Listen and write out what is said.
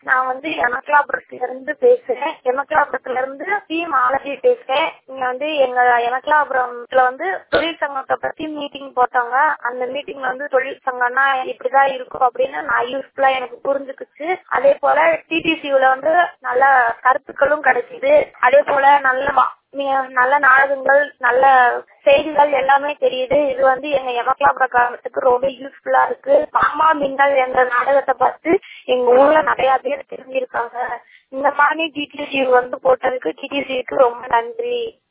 நான் வந்து எமக்கலாபுரத்துல இருந்து பேசுறேன் எமக்கலாபுரத்துல இருந்து சி மாலதி பேசுறேன் இங்க வந்து எங்க எமக்கலாபுரத்துல வந்து தொழில் சங்கத்தை பத்தி மீட்டிங் போட்டாங்க அந்த மீட்டிங்ல வந்து தொழில் சங்கம்னா இப்படிதான் இருக்கும் அப்படின்னு நான் யூஸ்ஃபுல்லா எனக்கு புரிஞ்சுக்குச்சு அதே போல டிடிசியூல வந்து நல்ல கருத்துக்களும் கிடைக்குது அதே போல நல்ல மா- நீ- நல்ல நாடகங்கள் நல்ல செய்திகள் எல்லாமே தெரியுது இது வந்து எங்க எமக்கலாபுர கிராமத்துக்கு ரொம்ப யூஸ்ஃபுல்லா இருக்கு மாமா மின்னல் என்ற நாடகத்தை பார்த்து எங்க ஊர்ல நிறைய பேர் தெரிஞ்சிருக்காங்க இந்த மாதிரி டிடிசி வந்து போட்டதுக்கு டிடிசிக்கு ரொம்ப நன்றி